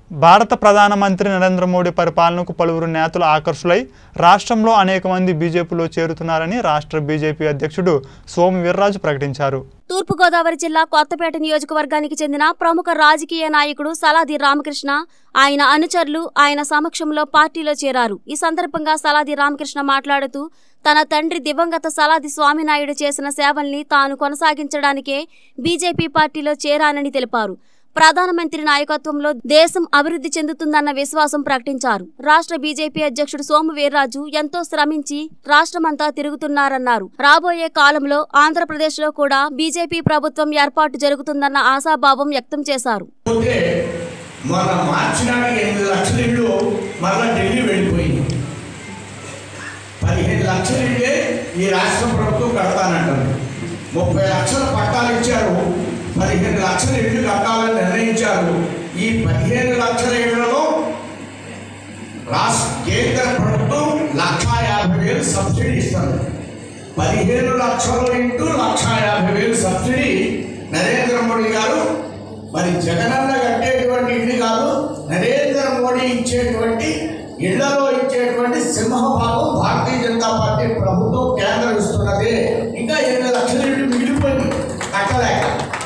భారత ప్రధానమంత్రి నరేంద్ర మోడీ పరిపాలనకు పలువురు నేతలు ఆకర్షులై రాష్ట్రంలో అనేక మంది బీజేపీలో చేరుతున్నారని రాష్ట్ర బీజేపీ అధ్యక్షుడు సోము వీర్రాజు ప్రకటించారు తూర్పుగోదావరి జిల్లా కొత్తపేట నియోజకవర్గానికి చెందిన ప్రముఖ రాజకీయ నాయకుడు సలాది రామకృష్ణ ఆయన అనుచరులు ఆయన సమక్షంలో పార్టీలో చేరారు ఈ సందర్భంగా సలాది రామకృష్ణ మాట్లాడుతూ తన తండ్రి దివంగత సలాది స్వామినాయుడు చేసిన సేవల్ని తాను కొనసాగించడానికే బీజేపీ పార్టీలో చేరానని తెలిపారు ప్రధానమంత్రి నాయకత్వంలో దేశం అభివృద్ధి చెందుతుందన్న విశ్వాసం ప్రకటించారు రాష్ట్ర బీజేపీ అధ్యక్షుడు సోము వీర్రాజు ఎంతో శ్రమించి రాష్ట్రమంతా తిరుగుతున్నారన్నారు రాబోయే కాలంలో ఆంధ్రప్రదేశ్లో కూడా బీజేపీ ప్రభుత్వం ఏర్పాటు జరుగుతుందన్న ఆశాభావం వ్యక్తం చేశారు పోతే మొన్న మార్చి నాటికి ఎనిమిది లక్షల ఇళ్ళు మరలా ఢిల్లీ వెళ్ళిపోయింది పదిహేను లక్షల ఇళ్ళే ఈ రాష్ట్ర ప్రభుత్వం కడతానంటుంది ముప్పై లక్షల పట్టాలు ఇచ్చారు పదిహేను లక్షల ఇళ్ళు కట్టాలని నిర్ణయించారు ఈ పదిహేను లక్షల ఇళ్లలో రాష్ట్ర కేంద్ర ప్రభుత్వం లక్షా యాభై వేలు సబ్సిడీ ఇస్తుంది పదిహేను లక్షలు ఇంటూ లక్షా యాభై వేలు సబ్సిడీ నరేంద్ర మోడీ గారు మరి జగనన్న కట్టేటువంటి ఇల్లు కాదు నరేంద్ర మోడీ ఇచ్చేటువంటి ఇళ్లలో ఇచ్చేటువంటి సింహభాగం భారతీయ జనతా పార్టీ ప్రభుత్వం కేంద్రం ఇస్తున్నది ఇంకా ఎనిమిది లక్షల ఇల్లు మిగిలిపోయింది కట్టలేక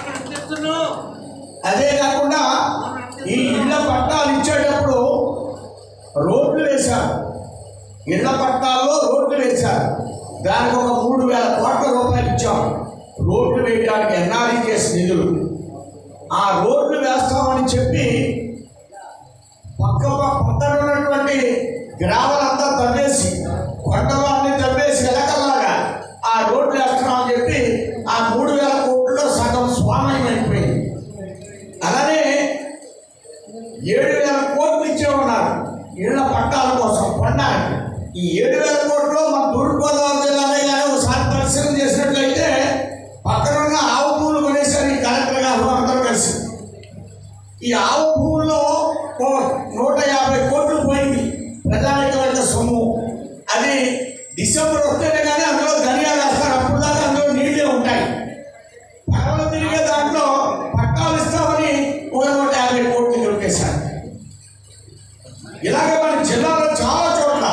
అదే కాకుండా ఈ ఇళ్ల పట్టాలు ఇచ్చేటప్పుడు రోడ్లు వేశారు ఇళ్ల పట్టాల్లో రోడ్లు వేశారు దానికి ఒక మూడు వేల కోట్ల రూపాయలు ఇచ్చాం రోడ్లు వేయడానికి ఎన్ఆర్ఈజెస్ నిధులు ఆ రోడ్లు వేస్తామని చెప్పి పక్క పక్కన ఉన్నటువంటి గ్రామాలంతా తవ్వేసి కొండలు అన్ని తవ్వేసి ఎలకల్లాగా ఆ రోడ్లు వేస్తున్నామని చెప్పి ఆ మూడు వేల కోట్లలో సగం స్వామయం అయిపోయింది అలానే ఏడు వేల కోట్లు ఇచ్చేమన్నారు ఇళ్ల పట్టాల కోసం కొనడానికి ఈ ఏడు వేల కోట్లు మన తూర్పుగోదావరి జిల్లాలో కానీ ఒకసారి పరిశీలన చేసినట్లయితే పక్కన ఉన్న ఆవు పూలు కొనేసారు ఈ కలెక్టర్ గారు అందరూ కలిసి ఈ ఆవు భూముల్లో ఓ నూట యాభై కోట్లు పోయింది ప్రజానికమైన సొమ్ము అది డిసెంబర్ వస్తేనే కానీ అందులో ధనియాలు వేస్తారు అప్పుడు దాకా అందులో నీళ్ళే ఉంటాయి పడవలు తిరిగే దాంట్లో పట్టాలు ఇస్తామని ఒక నూట యాభై కోట్లు దొరికేశారు ఇలాగే మన జిల్లాలో చాలా చోట్ల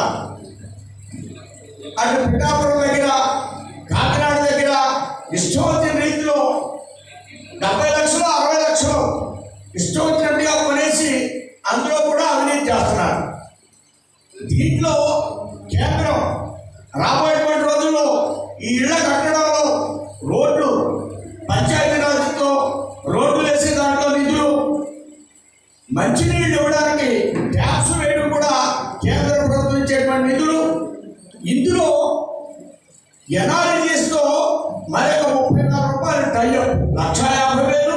అటు పిఠాపురం దగ్గర కాకినాడ దగ్గర ఇష్టం వచ్చిన రీతిలో డెబ్బై లక్షలు అరవై లక్షలు ఇష్టం వచ్చినట్టుగా కొనేసి అందులో కూడా అవినీతి చేస్తున్నారు దీంట్లో కేంద్రం రాబోయేటువంటి రోజుల్లో ఈ ఇళ్ల కట్టడంలో రోడ్లు పంచాయతీరాజ్తో రోడ్లు వేసే దాంట్లో నిధులు మంచినీళ్ళు ఇవ్వడానికి ట్యాక్స్ వేయడం కూడా కేంద్ర ప్రభుత్వం ఇచ్చేటువంటి నిధులు ఇందులో ఎన్ఆర్జీస్తో మరొక ముప్పై నాలుగు రూపాయలు టైఅప్ లక్ష యాభై వేలు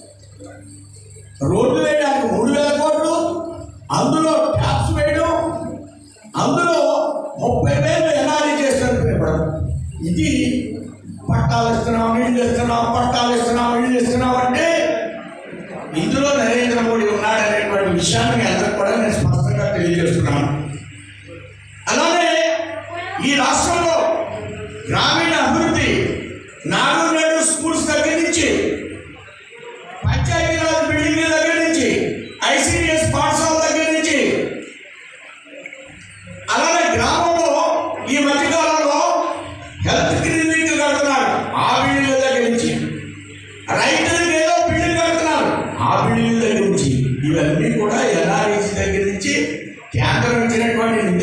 రోడ్లు వేయడానికి మూడు వేల కోట్లు అందులో ట్యాక్స్ వేయడం అందులో ముప్పై వేలు ఎన్ఆర్ఈ చేస్తారు ఇప్పుడు ఇది పట్టాలు ఇస్తున్నాం నీళ్ళు ఇస్తున్నాం పట్టాలు ఇస్తున్నాం నీళ్ళు ఇస్తున్నాం అంటే ఇందులో నరేంద్ర మోడీ ఉన్నాడనేటువంటి విషయాన్ని మీ అందరికి కూడా నేను స్పష్టంగా తెలియజేస్తున్నాను అలానే ఈ రాష్ట్రంలో గ్రామీణ అభివృద్ధి నాడు నేడు స్కూల్స్ దగ్గర నుంచి పంచాయతీరాజ్ బిల్డింగ్ల దగ్గర నుంచి ఐసీడీఎస్ పాఠశాల దగ్గర నుంచి అలానే గ్రామంలో ఈ మధ్యకాలంలో హెల్త్ క్లినిక్ కడుతున్నారు ఆ బిల్డింగ్ల దగ్గర నుంచి రైతులకు ఏదో బిల్డింగ్ కడుతున్నారు ఆ బిల్డింగ్ దగ్గర నుంచి ఇవన్నీ కూడా ఎన్ఆర్ఈసీ దగ్గర నుంచి కేంద్రం ఇచ్చినటువంటి